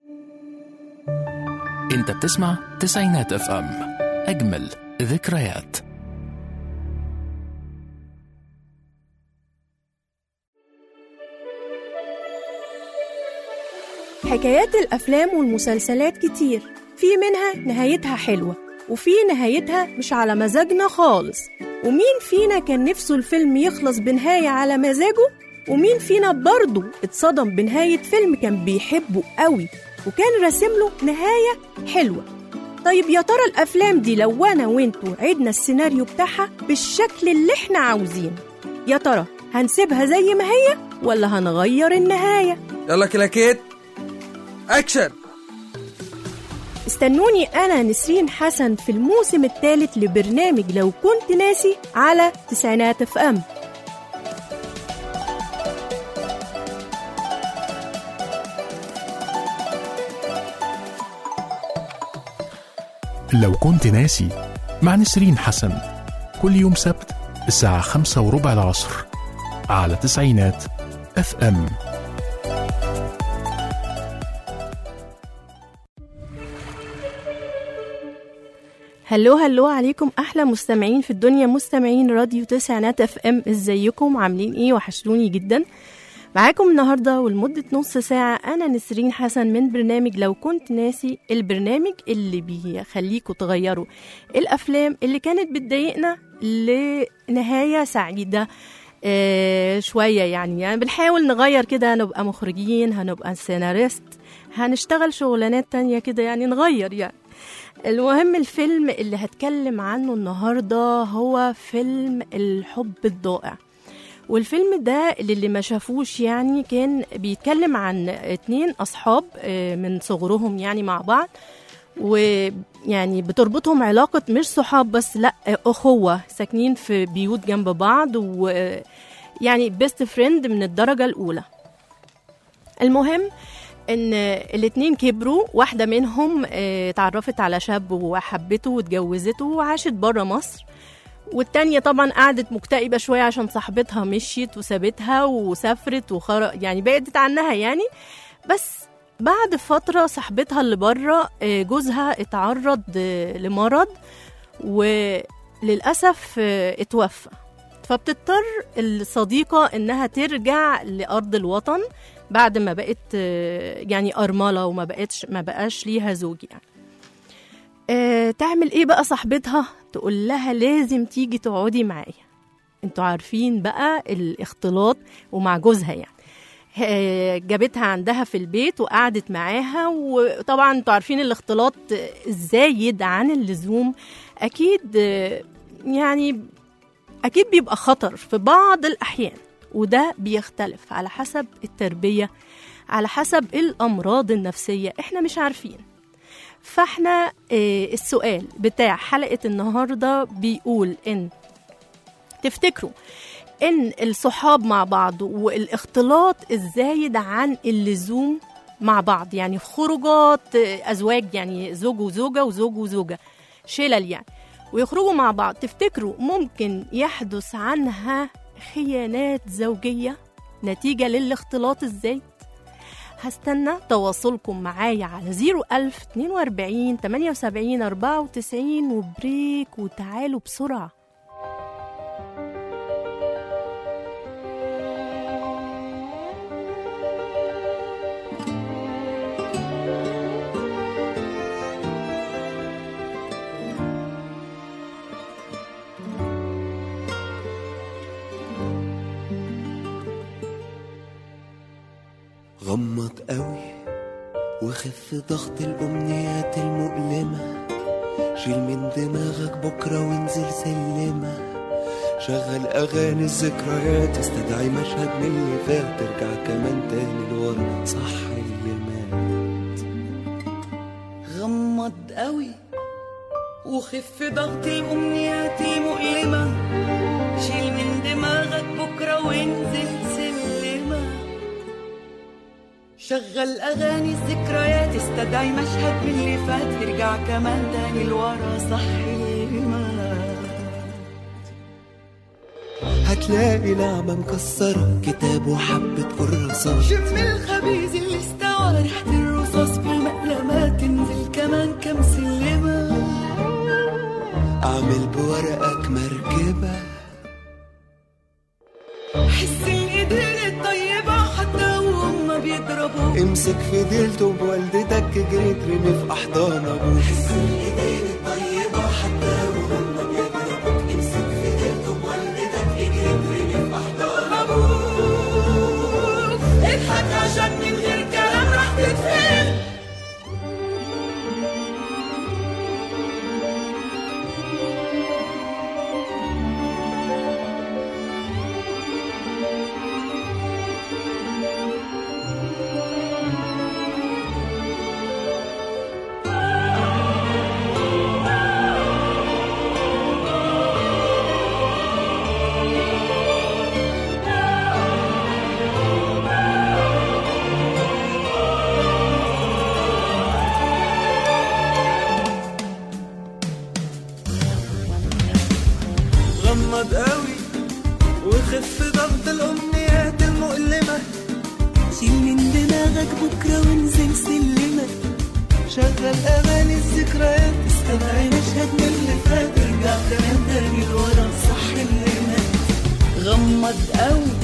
انت بتسمع تسعينات اف ام اجمل ذكريات حكايات الأفلام والمسلسلات كتير في منها نهايتها حلوة وفي نهايتها مش على مزاجنا خالص ومين فينا كان نفسه الفيلم يخلص بنهاية على مزاجه ومين فينا برضه اتصدم بنهاية فيلم كان بيحبه قوي وكان راسم له نهاية حلوة طيب يا ترى الأفلام دي لو أنا وانتوا عدنا السيناريو بتاعها بالشكل اللي احنا عاوزينه يا ترى هنسيبها زي ما هي ولا هنغير النهاية يلا كلاكيت اكشن استنوني أنا نسرين حسن في الموسم الثالث لبرنامج لو كنت ناسي على تسعينات اف ام لو كنت ناسي مع نسرين حسن كل يوم سبت الساعة خمسة وربع العصر على تسعينات اف ام هلو هلو عليكم احلى مستمعين في الدنيا مستمعين راديو تسعينات اف ام ازيكم عاملين ايه وحشتوني جدا معاكم النهارده ولمده نص ساعه انا نسرين حسن من برنامج لو كنت ناسي البرنامج اللي بيخليكم تغيروا الافلام اللي كانت بتضايقنا لنهايه سعيده آه شويه يعني يعني بنحاول نغير كده هنبقى مخرجين هنبقى سيناريست هنشتغل شغلانات تانية كده يعني نغير يعني المهم الفيلم اللي هتكلم عنه النهارده هو فيلم الحب الضائع والفيلم ده اللي ما شافوش يعني كان بيتكلم عن اتنين اصحاب آه، من صغرهم يعني مع بعض ويعني بتربطهم علاقة مش صحاب بس لا آه، أخوة ساكنين في بيوت جنب بعض ويعني بيست فريند من الدرجة الأولى المهم ان الاتنين كبروا واحدة منهم آه، اتعرفت على شاب وحبته واتجوزته وعاشت بره مصر والتانية طبعا قعدت مكتئبة شوية عشان صاحبتها مشيت وسابتها وسافرت وخر يعني بعدت عنها يعني بس بعد فترة صاحبتها اللي بره آه، جوزها اتعرض آه، لمرض وللأسف آه، اتوفى فبتضطر الصديقة إنها ترجع لأرض الوطن بعد ما بقت آه، يعني أرملة وما بقتش ما بقاش ليها زوج يعني آه، تعمل ايه بقى صاحبتها تقول لها لازم تيجي تقعدي معايا انتوا عارفين بقى الاختلاط ومع جوزها يعني آه، جابتها عندها في البيت وقعدت معاها وطبعا انتوا عارفين الاختلاط الزايد عن اللزوم اكيد آه، يعني اكيد بيبقى خطر في بعض الاحيان وده بيختلف على حسب التربيه على حسب الامراض النفسيه احنا مش عارفين فاحنا آه، السؤال بتاع حلقة النهاردة بيقول إن تفتكروا إن الصحاب مع بعض والاختلاط الزايد عن اللزوم مع بعض يعني في خروجات آه، أزواج يعني زوج وزوجة وزوج وزوجة شلل يعني ويخرجوا مع بعض تفتكروا ممكن يحدث عنها خيانات زوجية نتيجة للاختلاط الزايد هستنى تواصلكم معايا على 01000 42 78 94 وبريك وتعالوا بسرعة غمض قوي وخف ضغط الأمنيات المؤلمة شيل من دماغك بكرة وانزل سلمة شغل أغاني الذكريات استدعي مشهد من اللي فات ترجع كمان تاني لورا صح اللي مات غمض قوي وخف ضغط الأمنيات مؤلمة شيل من دماغك بكرة وانزل سلمة شغل أغاني الذكريات استدعي مشهد من اللي فات ارجع كمان تاني لورا صحي المات هتلاقي نعمة مكسرة كتاب وحبة كراسات شم الخبيز اللي استوى ريحة الرصاص في امسك في ديلته بوالدتك جريت رمي في احضان ابوك حس الايدين الطيبه حتى وهم بيضربوك امسك في ديلته بوالدتك جريت رمي في احضان ابوك اضحك عشان من غير كلام راح تتفهم غمض قوي وخف ضغط الامنيات المؤلمه شيل من دماغك بكره وانزل سلمه شغل اغاني الذكريات استدعي مشهد من اللي فات ارجع كمان تاني لورا صح اللي مات غمض قوي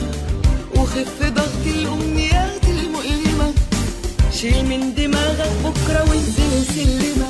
وخف ضغط الأمنيات المؤلمة شيل من دماغك بكرة وانزل سلمة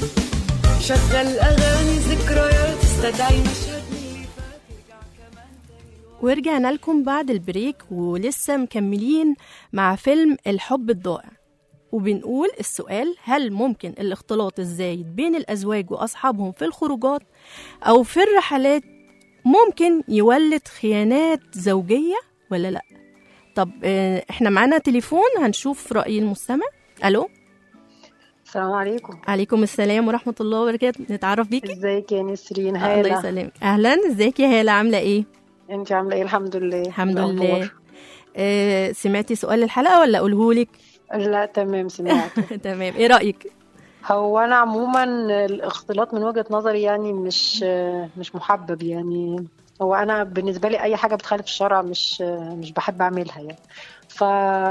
شغل أغاني ذكريات استدعي مشهد من اللي فات ارجع كمان تاني لورا. ورجعنا لكم بعد البريك ولسه مكملين مع فيلم الحب الضائع وبنقول السؤال هل ممكن الاختلاط الزايد بين الأزواج وأصحابهم في الخروجات أو في الرحلات ممكن يولد خيانات زوجية ولا لأ؟ طب آه، احنا معانا تليفون هنشوف رأي المستمع ألو السلام عليكم عليكم السلام ورحمة الله وبركاته نتعرف بيكي ازيك يا نسرين الله هالة يسلمك أهلا ازيك يا هالة عاملة ايه؟ انت عامله ايه الحمد لله الحمد الأخبار؟ لله آه، سمعتي سؤال الحلقة ولا أقولهولك؟ لا تمام سمعت تمام ايه رأيك؟ هو انا عموما الاختلاط من وجهة نظري يعني مش مش محبب يعني هو انا بالنسبه لي اي حاجه بتخالف الشرع مش مش بحب اعملها يعني ف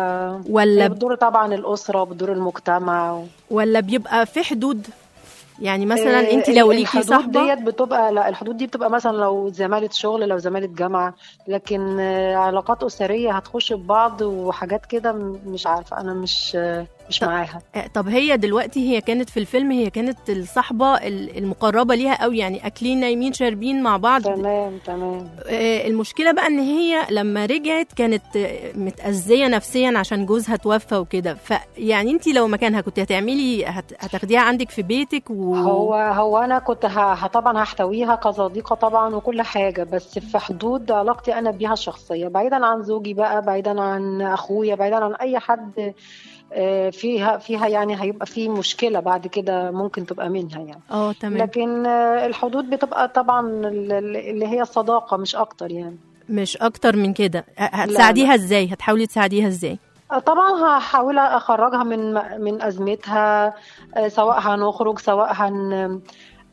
ولا هي بتدور طبعا الاسره وبتدور المجتمع و... ولا بيبقى في حدود يعني مثلا آه، انت لو ال- ليكي الحدود صاحبه ديت بتبقى لا الحدود دي بتبقى مثلا لو زمالة شغل لو زمالة جامعة لكن آه، علاقات أسرية هتخش ببعض وحاجات كده م- مش عارفة أنا مش آه، مش طب- معاها آه، طب هي دلوقتي هي كانت في الفيلم هي كانت الصحبه ال- المقربه ليها قوي يعني اكلين نايمين شاربين مع بعض تمام تمام آه، المشكله بقى ان هي لما رجعت كانت آه، متاذيه نفسيا عشان جوزها توفى وكده فيعني انت لو مكانها كنت هتعملي هت- هتاخديها عندك في بيتك و... هو هو أنا كنت ه- ه- طبعا هحتويها كصديقة طبعا وكل حاجة بس في حدود علاقتي أنا بيها الشخصية بعيدا عن زوجي بقى بعيدا عن أخويا بعيدا عن أي حد آه، فيها فيها يعني هيبقى في مشكلة بعد كده ممكن تبقى منها يعني اه تمام لكن آه، الحدود بتبقى طبعا ال- ال- اللي هي الصداقة مش أكتر يعني مش اكتر من كده ه- هتساعديها ازاي هتحاولي تساعديها ازاي آه، طبعا هحاول أخرجها من من أزمتها آه، سواء هنخرج سواء هن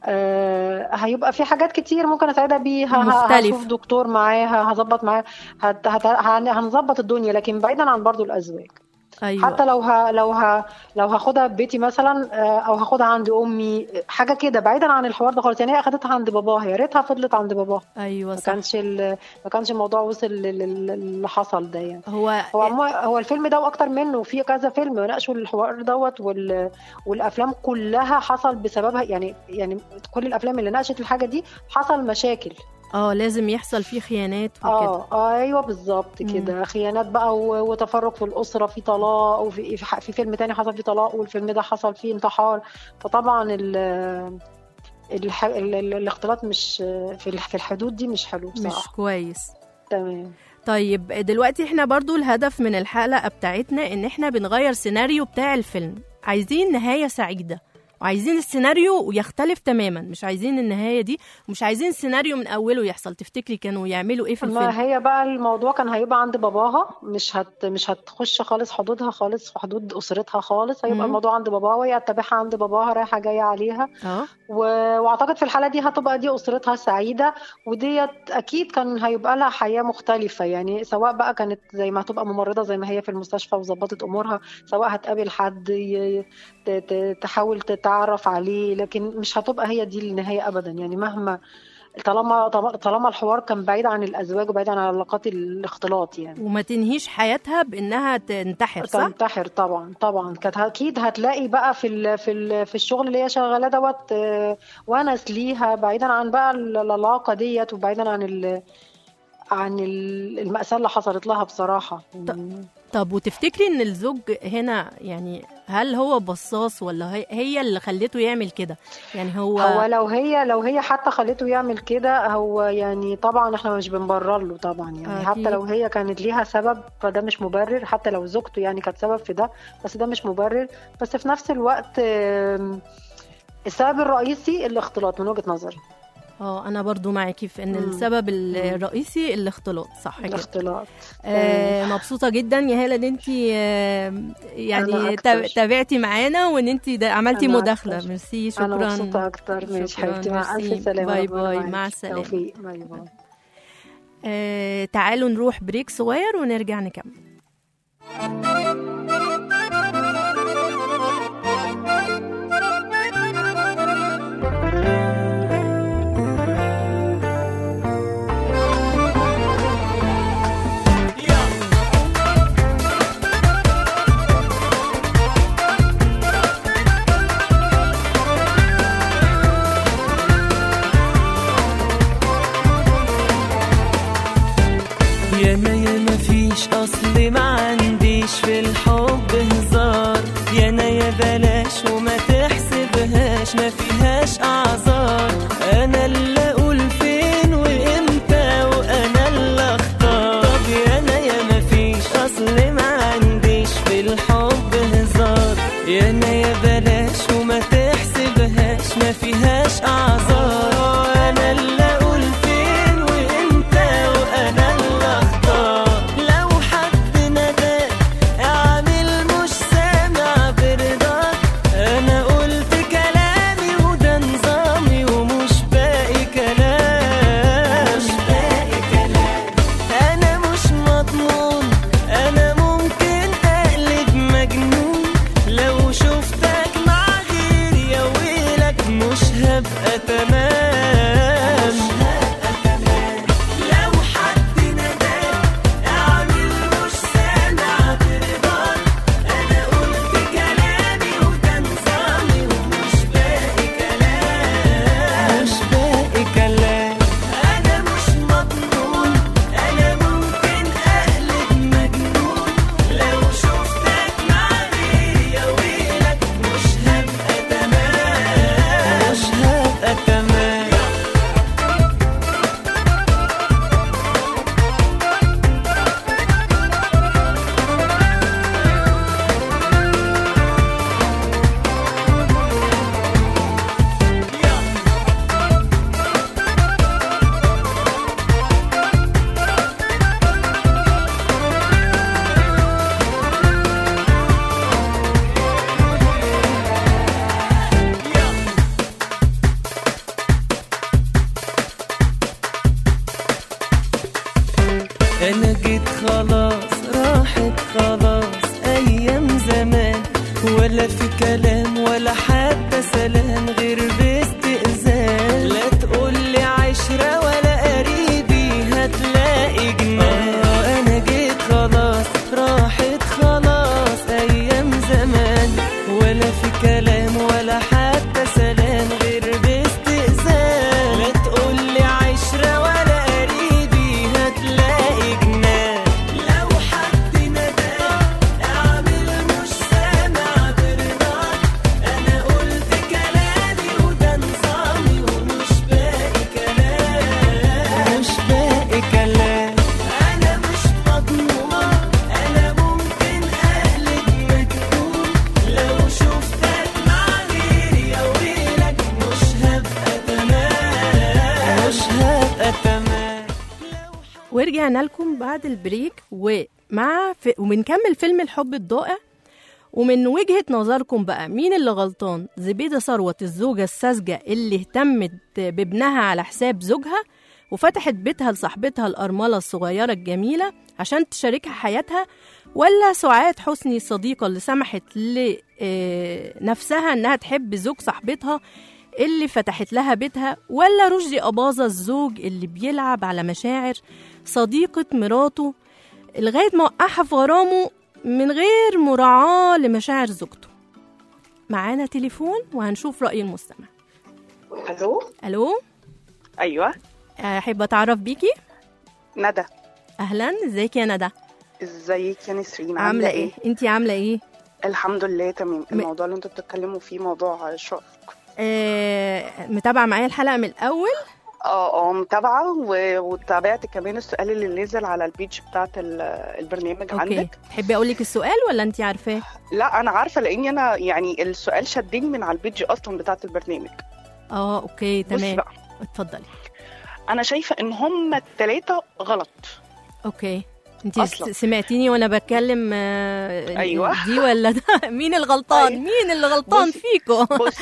آه، هيبقى في حاجات كتير ممكن اساعدها بيها ه- مختلف. هشوف دكتور معاها هظبط معاها هت- هت- هن- هنظبط الدنيا لكن بعيدا عن برضو الازواج ايوه حتى لو ه... لو ه... لو هاخدها ببيتي مثلا آه، او هاخدها عند امي حاجه كده بعيدا عن الحوار ده خالص يعني هي اخدتها عند باباها يا ريتها فضلت عند باباها ايوه ما صح كانش ال... ما كانش الموضوع وصل لل- لل- اللي حصل ده يعني هو هو عمو... هو الفيلم ده واكتر منه في كذا فيلم ناقشوا الحوار دوت وال... والافلام كلها حصل بسببها يعني يعني كل الافلام اللي ناقشت الحاجه دي حصل مشاكل اه لازم يحصل فيه خيانات وكده اه اه ايوه بالظبط مم. كده خيانات بقى و- وتفرق في الاسره في طلاق وفي في ح- في فيلم تاني حصل فيه طلاق والفيلم ده حصل فيه انتحار فطبعا ال الح... ال... ال... الاختلاط مش في ال- في الحدود دي مش حلو مش بصراحه كويس تمام طيب دلوقتي احنا برضو الهدف من الحلقة بتاعتنا ان احنا بنغير سيناريو بتاع الفيلم عايزين نهاية سعيدة وعايزين السيناريو يختلف تماما مش عايزين النهاية دي ومش عايزين سيناريو من اوله يحصل تفتكري كانوا يعملوا ايه في الفيلم ما هي بقى الموضوع كان هيبقى عند باباها مش هت مش هتخش خالص حدودها خالص في حدود اسرتها خالص هيبقى مم. الموضوع عند باباها وهي تتابعها عند باباها رايحه جايه عليها اه و... واعتقد في الحاله دي هتبقى دي اسرتها السعيده وديت اكيد كان هيبقى لها حياه مختلفه يعني سواء بقى كانت زي ما هتبقى ممرضه زي ما هي في المستشفى وظبطت امورها سواء هتقابل حد ي... ت... ت... تحاول تتعرف عليه لكن مش هتبقى هي دي النهايه ابدا يعني مهما طالما طالما الحوار كان بعيد عن الازواج وبعيد عن علاقات الاختلاط يعني وما تنهيش حياتها بانها تنتحر صح تنتحر طبعا طبعا كانت اكيد هتلاقي بقى في ال في ال في الشغل اللي هي شغاله دوت آه، ونس ليها بعيدا عن بقى ال- العلاقه ديت وبعيدا عن ال عن ال- المأساة اللي حصلت لها بصراحة طب وتفتكري ان الزوج هنا يعني هل هو بصاص ولا هي, هي اللي خلته يعمل كده يعني هو, هو لو هي لو هي حتى خلته يعمل كده هو يعني طبعا احنا مش بنبرر له طبعا يعني أكيد. حتى لو هي كانت ليها سبب فده مش مبرر حتى لو زوجته يعني كانت سبب في ده بس ده مش مبرر بس في نفس الوقت آم، السبب الرئيسي الاختلاط من وجهة نظري اه انا برضو معاكي في ان مم. السبب الرئيسي الاختلاط صح كده الاختلاط آه مبسوطه جدا يا هاله ان انت آه أنا يعني أكتر. تا- تابعتي معانا وان انت عملتي أنا مداخله أكتر. ميرسي شكرا انا مبسوطة اكتر ماشي شكراً، حبيبتي مع ميرسي. الف سلامة باي ربنا باي، معاكي. مع السلامة. توفيق باي باي آه تعالوا نروح بريك صغير ونرجع نكمل ياما ياما فيش اصل ما عنديش في الحب هزار يانا يا بلاش وما تحسبهاش ما فيهاش اعذار انا اللي اقول فين وامتى وانا اللي اختار طب يانا ياما فيش اصل ما عنديش في الحب هزار يانا يا بلاش وما تحسبهاش ما فيهاش اعذار انا اللي اقول فين وامتى وانا اللي اختار لو حد نداك اعمل مش سامع برضاك انا قلت كلامي وده نظامي ومش باقي كلام مش باقي كلام انا مش مضمون انا ممكن اقلب مجنون لو شفتك مع غيري يا ويلك مش هبقى تمام لو حد نداك اعمل مش سامع برضاك انا قلت كلامي وده نظامي ومش باقي كلام مش باقي كلام انا مش مضمون انا ممكن اقلب مجنون لو شفتك مع غيري يا ويلك مش هبقى تمام مش هبقى تمام انا جيت خلاص راحت خلاص ايام زمان ولا في كلام ولا حتى سلام غير باستئذان لا تقولي عشرة ولا قريبي هتلاقي جنان آه، انا جيت خلاص راحت خلاص ايام زمان ولا في كلام ولا حتى سلام غير باستئذان لا تقولي عشرة ولا قريبي هتلاقي جنان لو حد نداك اعمل مش سامع برضاك انا قلت كلامي وده نظامي ومش باقي كلام مش باقي كلام انا مش مضمون انا ممكن اقلب مجنون لو شفتك مع غيري يا ويلك مش هبقى تمام مش هبقى تمام ورجعنا لكم بعد البريك ومع ف... وبنكمل فيلم الحب الضائع ومن وجهة نظركم بقى مين اللي غلطان زبيدة ثروت الزوجة الساذجة اللي اهتمت بابنها على حساب زوجها وفتحت بيتها لصاحبتها الأرملة الصغيرة الجميلة عشان تشاركها حياتها ولا سعاد حسني الصديقة اللي سمحت لنفسها إنها تحب زوج صاحبتها اللي فتحت لها بيتها ولا رشدي أباظة الزوج اللي بيلعب على مشاعر صديقة مراته لغاية ما وقعها في غرامه من غير مراعاة لمشاعر زوجته معانا تليفون وهنشوف رأي المستمع الو ألو ايوه أحب أتعرف بيكي ندى أهلا ازيك يا ندى ازيك يا نسرين عاملة إيه؟ أنتي عاملة إيه؟ الحمد لله تمام الموضوع اللي انتوا بتتكلموا فيه موضوع شق آه متابعة معايا الحلقة من الأول اه اه متابعه و- وتابعت كمان السؤال اللي نزل على البيج بتاعت ال- البرنامج أوكي عندك تحبي أقول لك السؤال ولا أنتي عارفاه؟ لا انا عارفه لاني انا يعني السؤال شدني من على البيج اصلا بتاعت البرنامج اه أوكي بصي تمام بقى اتفضلي انا شايفه ان هم الثلاثه غلط اوكي انت أصلاً. سمعتيني وانا بتكلم آه، أيوة. دي ولا ده مين الغلطان أيوة. مين اللي غلطان بصي- فيكو بصي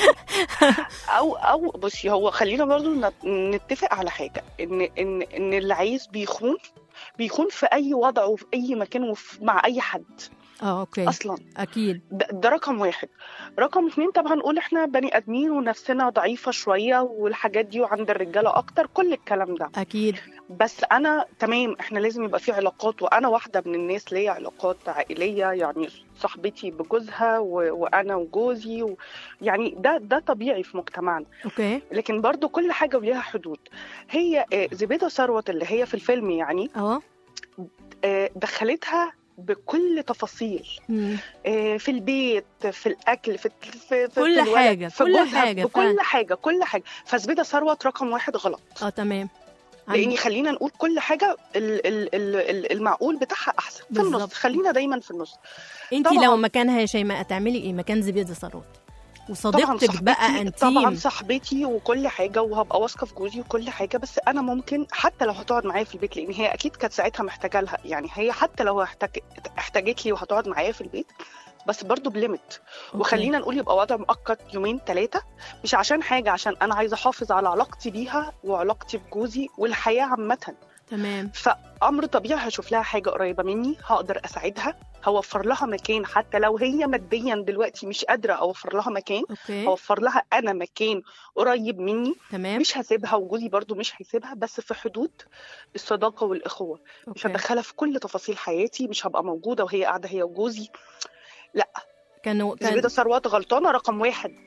او او بصي هو خلينا برضو نت- نتفق على حاجه ان ان ان اللي عايز بيخون بيخون في اي وضع وفي اي مكان وفي مع اي حد اه اوكي اصلا اكيد ده, ده رقم واحد رقم اتنين طبعا نقول احنا بني ادمين ونفسنا ضعيفه شويه والحاجات دي وعند الرجاله اكتر كل الكلام ده اكيد بس انا تمام احنا لازم يبقى في علاقات وانا واحده من الناس ليا علاقات عائليه يعني صاحبتي بجوزها و... وانا وجوزي و... يعني ده ده طبيعي في مجتمعنا اوكي لكن برضو كل حاجه وليها حدود هي آه، زبيده ثروت اللي هي في الفيلم يعني اه آه، دخلتها بكل تفاصيل مم. آه، في البيت في الاكل في في, في كل في الولد، حاجة، في كل جوزها، حاجة بكل فعلا. حاجه كل حاجه فزبيده ثروت رقم واحد غلط اه تمام لاني خلينا نقول كل حاجه ال- ال- ال- ال- المعقول بتاعها احسن في بالظبط. النص خلينا دايما في النص انت طبعاً. لو مكانها يا شيماء هتعملي ايه مكان زبيده ثروت طبعا وصديقتك صاحبتي بقى طبعا انتيم صاحبتي وكل حاجه وهبقى واثقه في جوزي وكل حاجه بس انا ممكن حتى لو هتقعد معايا في البيت لان هي اكيد كانت ساعتها محتاجه لها يعني هي حتى لو احتاج احتاجت لي وهتقعد معايا في البيت بس برضه بليمت أوكي. وخلينا نقول يبقى وضع مؤقت يومين ثلاثه مش عشان حاجه عشان انا عايزه احافظ على علاقتي بيها وعلاقتي بجوزي والحياه عامه تمام فامر طبيعي هشوف لها حاجه قريبه مني هقدر اساعدها هوفر لها مكان حتى لو هي ماديا دلوقتي مش قادره اوفر لها مكان اوكي هوفر لها انا مكان قريب مني تمام مش هسيبها وجوزي برضو مش هيسيبها بس في حدود الصداقه والاخوه مش اوكي هدخلها في كل تفاصيل حياتي مش هبقى موجوده وهي قاعده هي وجوزي كانوا كان زبيده ثروت غلطانه رقم واحد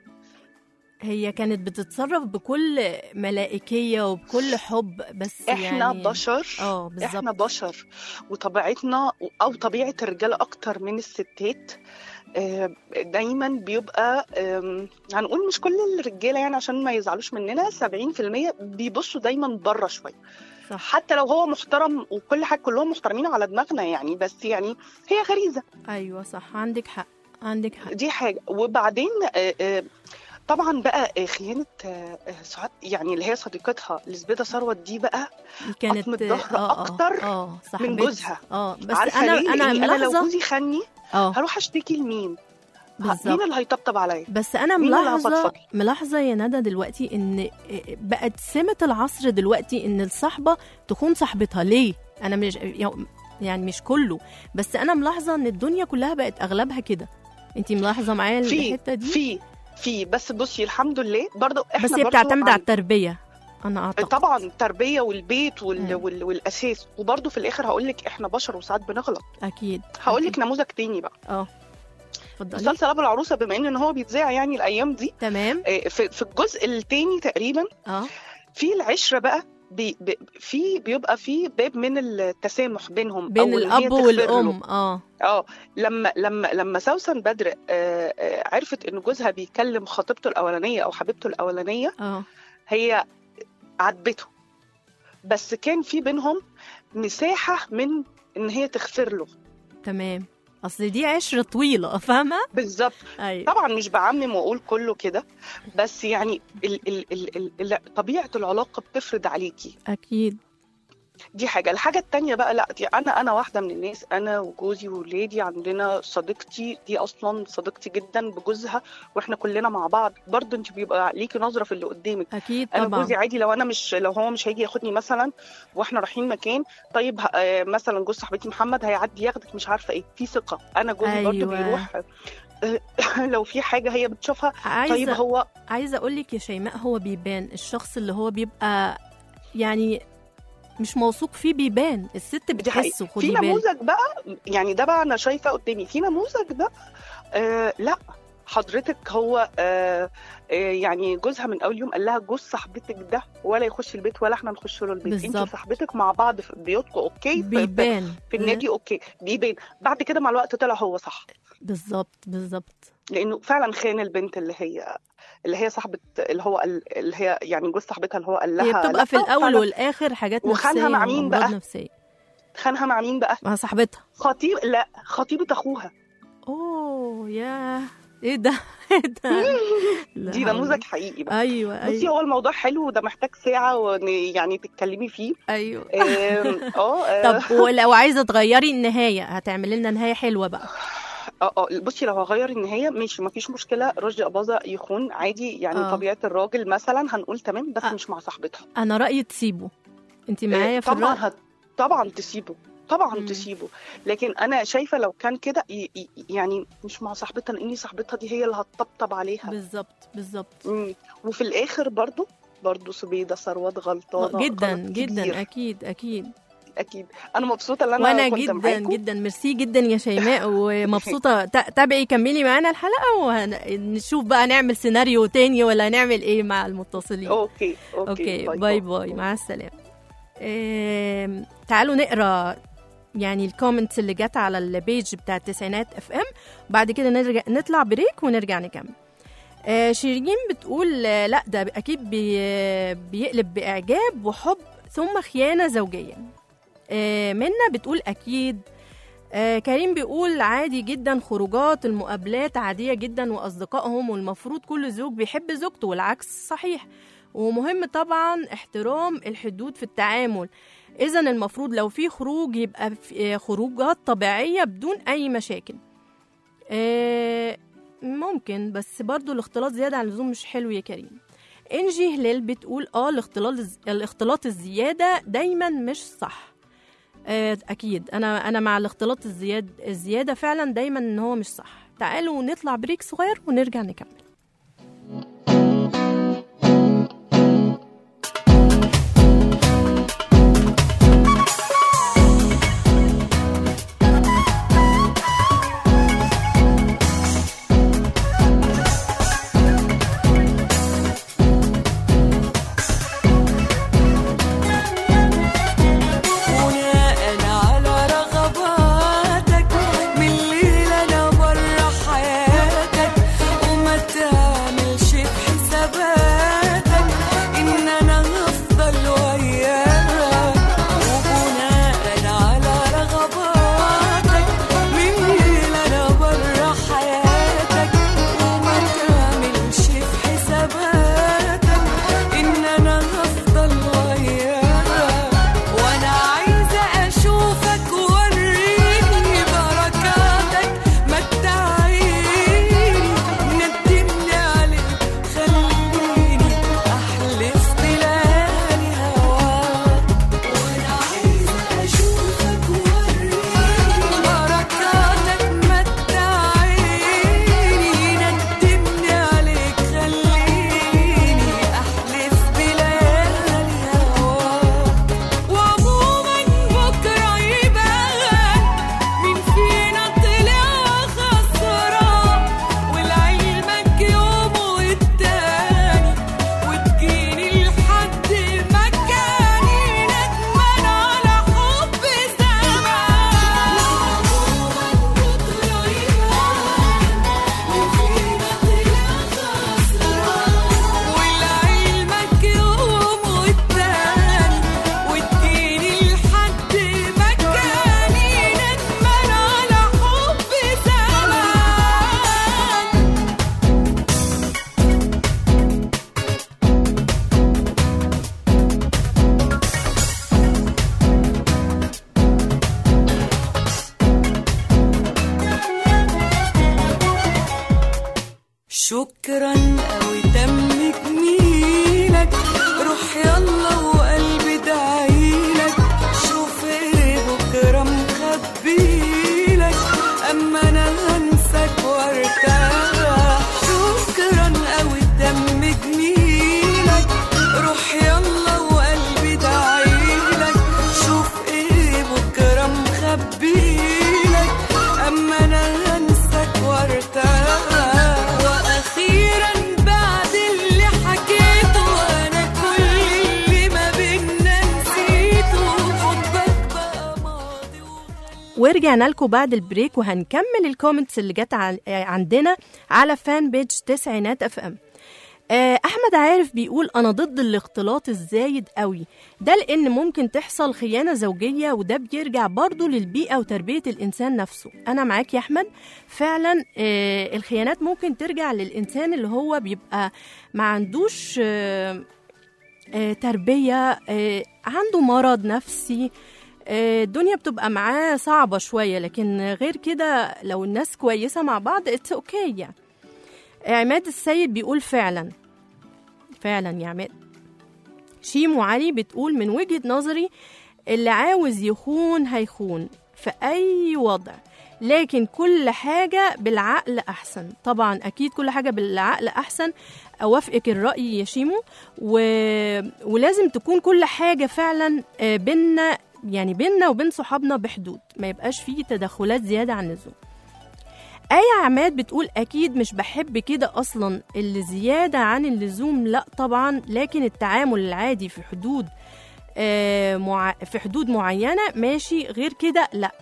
هي كانت بتتصرف بكل ملائكيه وبكل حب بس احنا يعني بشر اه بالظبط احنا بشر وطبيعتنا او طبيعه الرجاله اكتر من الستات آه، دايما بيبقى آم، هنقول مش كل الرجاله يعني عشان ما يزعلوش مننا 70% بيبصوا دايما بره شويه صح حتى لو هو محترم وكل حاجه كلهم محترمين على دماغنا يعني بس يعني هي غريزه ايوه صح عندك حق عندك حق دي حاجه وبعدين آه، آه، طبعا بقى آه، خيانه آه، آه، سعاد يعني اللي هي صديقتها لزبيده ثروت دي بقى دي كانت قطم الظهر اه اه أكتر اه صح من بيت- جوزها. اه بس عارفه انا ليه؟ انا لأني انا لو ملاحظه جوزي خاني اه هروح اشتكي لمين ه- مين بالظبط اللي هيطبطب عليا بس انا مين اللي ملاحظه هفضفض؟ ملاحظه يا ندى دلوقتي ان بقت سمه العصر دلوقتي ان الصحبه تخون صاحبتها ليه انا مش يعني مش كله بس انا ملاحظه ان الدنيا كلها بقت اغلبها كده انت ملاحظه معايا في الحته دي في في بس بصي الحمد لله برضه احنا بس هي برضه بتعتمد عن- على التربيه انا اعتقد طبعا التربيه والبيت وال... مم. وال... والاساس وبرضه في الاخر هقول لك احنا بشر وساعات بنغلط اكيد هقول لك أكيد. نموذج تاني بقى اه اتفضلي مسلسل ابو العروسه بما ان هو بيتذاع يعني الايام دي تمام آه، في في الجزء الثاني تقريبا اه في العشره بقى بي بي في بيبقى في باب من التسامح بينهم بين أو إن هي الاب تغفر له. والام اه اه لما لما لما سوسن بدر آه، آه، عرفت ان جوزها بيكلم خطيبته الاولانيه او حبيبته الاولانيه اه هي عاتبته بس كان في بينهم مساحه من ان هي تغفر له تمام اصل دي عشره طويله فاهمه بالظبط ايوه طبعا مش بعمم واقول كله كده بس يعني ال ال ال ال ال طبيعه العلاقه بتفرض عليكي اكيد دي حاجه الحاجه التانية بقى لا دي انا انا واحده من الناس انا وجوزي وولادي عندنا صديقتي دي اصلا صديقتي جدا بجوزها واحنا كلنا مع بعض برضه انت بيبقى ليكي نظره في اللي قدامك اكيد انا طبعا جوزي عادي لو انا مش لو هو مش هيجي ياخدني مثلا واحنا رايحين مكان طيب ه- آه، مثلا جوز صاحبتي محمد هيعدي ياخدك مش عارفه ايه في ثقه انا جوزي برضو أيوة. بيروح لو في حاجه هي بتشوفها عايزه طيب هو عايزه اقول لك يا شيماء هو بيبان الشخص اللي هو بيبقى يعني مش موثوق فيه بيبان الست دي حقيقة. بتحسه في خدي بالك نموذج بقى يعني ده بقى انا شايفه قدامي في نموذج ده آه لا حضرتك هو آه آه يعني جوزها من اول يوم قال لها جوز صاحبتك ده ولا يخش البيت ولا احنا نخش له البيت انت بالظبط. وصاحبتك مع بعض في بيوتكم اوكي في- في, بيبان في النادي اوكي بيبان بعد كده مع الوقت طلع هو صح بالظبط بالظبط لانه فعلا خان البنت اللي هي اللي هي صاحبه اللي هو قال- اللي هي يعني جوز صاحبتها اللي هو قال لها هي بتبقى لأ، في الاول فعلاً والاخر حاجات وخانها نفسيه مع مين وأمراض بقى؟ نفسيه خانها مع مين بقى مع صاحبتها خطيب لا خطيبه اخوها اوه يا ايه ده ايه ده لا دي حول. نموذج حقيقي بقى ايوه بصي ايوه هو الموضوع حلو وده محتاج ساعة وإن يعني تتكلمي فيه ايوه آم، اه آه، طب ولو عايزه تغيري النهايه هتعملي لنا نهايه حلوه بقى اه اه بصي لو هغير النهاية ماشي مفيش مشكلة رشدي أباظة يخون عادي يعني آه. طبيعة الراجل مثلا هنقول تمام بس آه. مش مع صاحبتها انا رايي تسيبه انت آه، معايا في طبعا الرأي هت... طبعا تسيبه طبعا مم. تسيبه لكن انا شايفه لو كان كده ي... ي- يعني مش مع صاحبتها لان صاحبتها دي هي اللي هتطبطب عليها بالظبط بالظبط مم. وفي الاخر برضو برضو سبيده ثروت غلطانه جدا غلط جدا كبير. اكيد اكيد اكيد انا مبسوطه ان انا وانا كنت جدا معاكم. جدا ميرسي جدا يا شيماء ومبسوطه تا- تابعي كملي معانا الحلقه ونشوف بقى نعمل سيناريو تاني ولا نعمل ايه مع المتصلين اوكي اوكي, اوكي باي باي مع السلامه آم، تعالوا نقرا يعني الكومنتس اللي جت على البيج بتاع التسعينات اف ام بعد كده نرجع نطلع بريك ونرجع نكمل آه، شيرين بتقول آه، لا ده اكيد بي بيقلب باعجاب وحب ثم خيانه زوجيه آه، منى بتقول اكيد آه، كريم بيقول عادي جدا خروجات المقابلات عادية جدا وأصدقائهم والمفروض كل زوج بيحب زوجته والعكس صحيح ومهم طبعا احترام الحدود في التعامل إذا المفروض لو في خروج يبقى في- آه، خروجات طبيعية بدون أي مشاكل آه، ممكن بس برضو الاختلاط زيادة عن اللزوم مش حلو يا كريم انجي هلال بتقول اه الاختلاط الاختلاط الزيادة دايما مش صح آه، اكيد انا انا مع الاختلاط الزياد الزياده فعلا دايما ان هو مش صح تعالوا نطلع بريك صغير ونرجع نكمل بناء على رغباتك من الليل انا برا حياتك وما تعملش بحساباتك ان انا هفضل وياك وبناء على رغباتك من الليل انا برا حياتك وما تعملش بحساباتك ان انا هفضل وياك وانا عايزه اشوفك وريني بركاتك متعيني ندمني عليك خليني احلف بليالي هواك وانا عايزه اشوفك وريني بركاتك متعيني ندمني عليك خليني احلف بليالي هواك وعموما بكرة يبان مين فينا طلع خسران ولعلمك يوم والتاني وتجيني لحد مكاني ندمان على حب زمان وعموما بكرة يبان مين فينا طلع خسران ولعلمك يوم والتاني وتجيني لحد مكاني ندمان على حب زمان شكرا قوي دم جميلك روح يلا وقلبي دعيلك شوف ايه بكره مخبيلك اما انا هنساك وارتاح ورجعنا لكم بعد البريك وهنكمل الكومنتس اللي جت عن- عندنا على فان بيج تسعينات اف ام آه، احمد عارف بيقول انا ضد الاختلاط الزايد قوي ده لان ممكن تحصل خيانه زوجيه وده بيرجع برضه للبيئه وتربيه الانسان نفسه انا معاك يا احمد فعلا آه، الخيانات ممكن ترجع للانسان اللي هو بيبقى ما عندوش آه، آه، تربيه آه، عنده مرض نفسي آه، الدنيا بتبقى معاه صعبه شويه لكن غير كده لو الناس كويسه مع بعض اتس اوكي okay يعني عماد السيد بيقول فعلا فعلا يا عماد شيمو علي بتقول من وجهة نظري اللي عاوز يخون هيخون في أي وضع لكن كل حاجة بالعقل أحسن طبعا أكيد كل حاجة بالعقل أحسن أوافقك الرأي يا شيمو و... ولازم تكون كل حاجة فعلا آه، بينا يعني بينا وبين صحابنا بحدود ما يبقاش فيه تدخلات زيادة عن اللزوم آية عماد بتقول أكيد مش بحب كده أصلا اللي زيادة عن اللزوم لا طبعا لكن التعامل العادي في حدود آه مع... في حدود معينة ماشي غير كده لا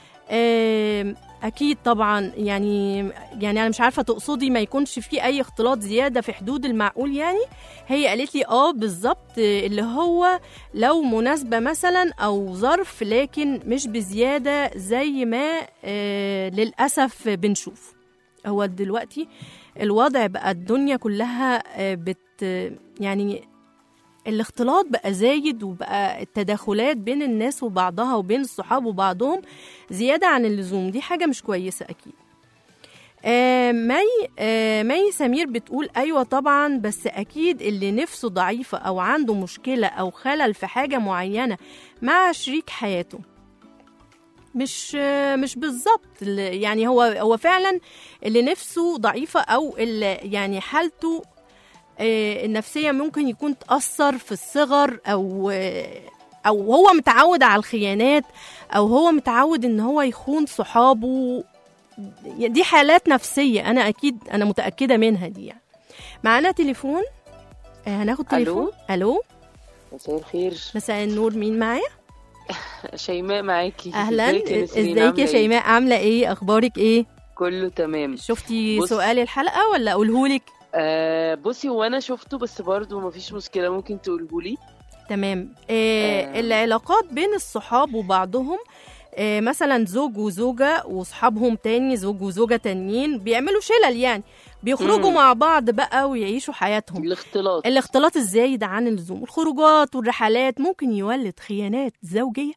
آه أكيد طبعا يعني يعني أنا مش عارفة تقصدي ما يكونش في أي اختلاط زيادة في حدود المعقول يعني هي قالت لي اه بالظبط آه، اللي هو لو مناسبة مثلا أو ظرف لكن مش بزيادة زي ما آه للأسف بنشوف هو دلوقتي الوضع بقى الدنيا كلها آه، بت يعني الاختلاط بقى زايد وبقى التداخلات بين الناس وبعضها وبين الصحاب وبعضهم زيادة عن اللزوم دي حاجة مش كويسة أكيد آه مي آه مي سمير بتقول أيوة طبعا بس أكيد اللي نفسه ضعيفة أو عنده مشكلة أو خلل في حاجة معينة مع شريك حياته مش آه مش بالظبط ال- يعني هو هو فعلا اللي نفسه ضعيفة أو اللي يعني حالته آه، النفسية ممكن يكون تأثر في الصغر أو آه، أو هو متعود على الخيانات أو هو متعود إن هو يخون صحابه دي حالات نفسية أنا أكيد أنا متأكدة منها دي يعني معانا تليفون آه، هناخد ألو؟ تليفون ألو مساء الخير مساء النور مين معايا شيماء معاكي أهلا ازيك يا نسرين؟ ازيك عاملة يا إيه؟ شيماء عاملة إيه أخبارك إيه كله تمام شفتي بص- سؤال الحلقة ولا أقولهولك آه بصي هو انا شفته بس برضه مفيش مشكله ممكن تقولهولي تمام آه آه. العلاقات بين الصحاب وبعضهم آه مثلا زوج وزوجة وصحابهم تاني زوج وزوجة تانيين بيعملوا شلل يعني بيخرجوا مم. مع بعض بقى ويعيشوا حياتهم الاختلاط الاختلاط الزايد عن اللزوم الخروجات والرحلات ممكن يولد خيانات زوجية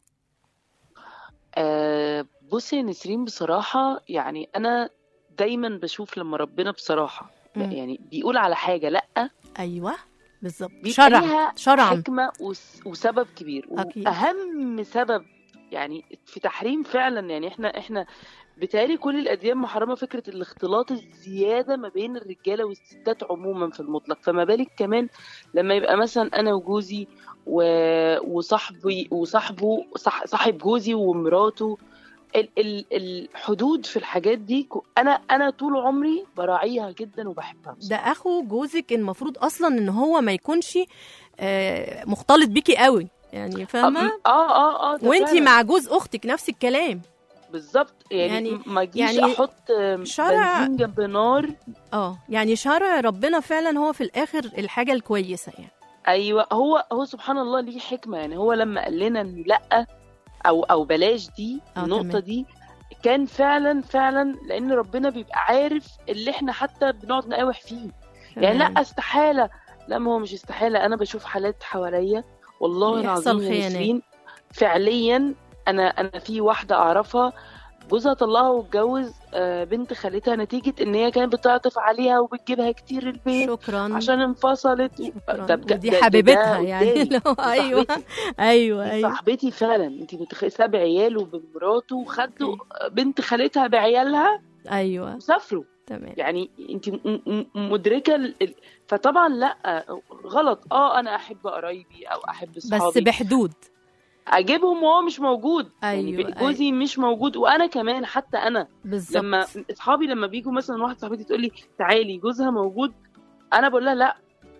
آه بصي يا نسرين بصراحه يعني انا دايما بشوف لما ربنا بصراحه مم. يعني بيقول على حاجه لا أيوة بالظبط بيبقى شرع ليها شرعا حكمه وس- وسبب كبير أكيد. واهم سبب يعني في تحريم فعلا يعني احنا احنا بالتالي كل الاديان محرمه فكره الاختلاط الزياده ما بين الرجاله والستات عموما في المطلق فما بالك كمان لما يبقى مثلا انا وجوزي و... وصاحبي وصاحبه صح... صاحب جوزي ومراته ال... ال... الحدود في الحاجات دي ك- انا انا طول عمري براعيها جدا وبحبها ده بصراحة. أخو جوزك المفروض أصلا إن هو ما يكونش آه مختلط بيكي قوي يعني فاهمة اه اه اه ده وانتي فعلاً. مع جوز اختك نفس الكلام بالظبط يعني, يعني- يعني ما اجيش يعني يعني احط شرع- بنزين جنب نار اه يعني شرع ربنا فعلا هو في الاخر الحاجه الكويسه يعني ايوه هو هو سبحان الله ليه حكمه يعني هو لما قال لنا ان لا او او بلاش دي آه، النقطه تمام. دي كان فعلا فعلا لان ربنا بيبقى عارف اللي احنا حتى بنقعد نقاوح فيه يعني تمام. لا استحاله لا ما هو مش استحاله انا بشوف حالات حواليا والله بيحصل العظيم يا خيانات. نسرين فعليا انا انا في واحده اعرفها جوزها طلقها واتجوز آه، بنت خالتها نتيجه ان هي كانت بتعطف عليها وبتجيبها كتير البيت شكرا عشان انفصلت شكرا ده بجد- ودي ده- ده- حبيبتها ده يعني قدامي. اللي هو دي ايوه صاحبتي. ايوه دي ايوه صاحبتي فعلا انت متخيله ساب عياله بمراته وخدوا بنت خالتها بعيالها ايوه وسافروا تمام يعني انت م- م- مدركه ال- ال- فطبعا لا غلط اه انا احب قرايبي او احب بس اصحابي بحدود اجيبهم وهو مش موجود أيوة، يعني جوزي مش موجود وانا كمان حتى انا بالظبط لما اصحابي لما بيجوا مثلا واحده صاحبتي تقول لي تعالي جوزها موجود انا بقول لها لا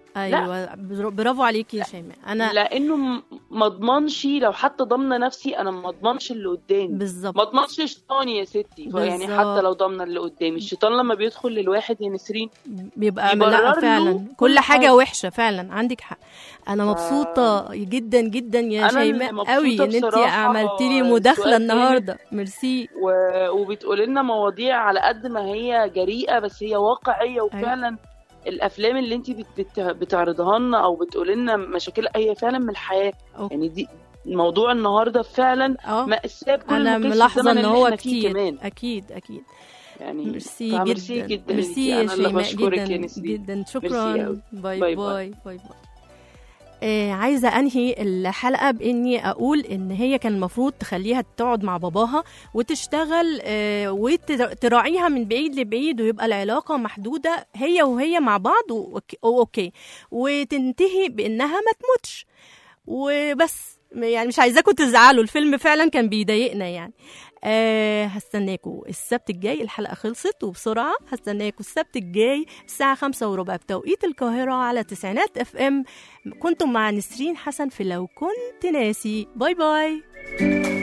ايوه بر- برافو عليكي يا شيماء انا لانه م- ما اضمنش لو حتى ضامنه نفسي انا ما اضمنش اللي قدامي بالظبط ما اضمنش شيطاني يا ستي يعني بالظبط. حتى لو ضامنه اللي قدامي الشيطان لما بيدخل للواحد يا نسرين بيبقى يبرر لا له فعلا كل كل حاجه حاجة. وحشه فعلا عندك حق انا مبسوطه جدا جدا يا أنا اللي شيماء مبسوطة قوي ان انت بصراحة. عملتي لي السؤال مداخله جامد. النهارده ميرسي و... وبتقول لنا مواضيع على قد ما هي جريئه بس هي واقعيه وفعلا الافلام اللي انت بت... بت... بتعرضها لنا او بتقول لنا مشاكل هي فعلا من الحياه أوكي. يعني دي موضوع النهارده فعلا اه مأساة بكل انا المقاييس في ملاحظه الزمن ان اللي هو احنا فيه كتير كمان اكيد اكيد يعني ميرسي فميرسي جدا جدا ميرسي ليكي. يا انا اللي شيماء بشكرك جدا يا نسرين جدا ميرسي شكرا أوي. باي باي باي باي. باي باي آه عايزة أنهي الحلقة بإني أقول إن هي كان المفروض تخليها تقعد مع باباها وتشتغل آه وتراعيها من بعيد لبعيد ويبقى العلاقة محدودة هي وهي مع بعض وأوكي- وأوكي وتنتهي بإنها ما تموتش وبس يعني مش عايزاكم تزعلوا الفيلم فعلا كان بيضايقنا يعني أه هستناكم السبت الجاي الحلقة خلصت وبسرعة هستناكم السبت الجاي الساعة خمسة وربع بتوقيت القاهرة على تسعينات اف ام كنتم مع نسرين حسن في لو كنت ناسي باي باي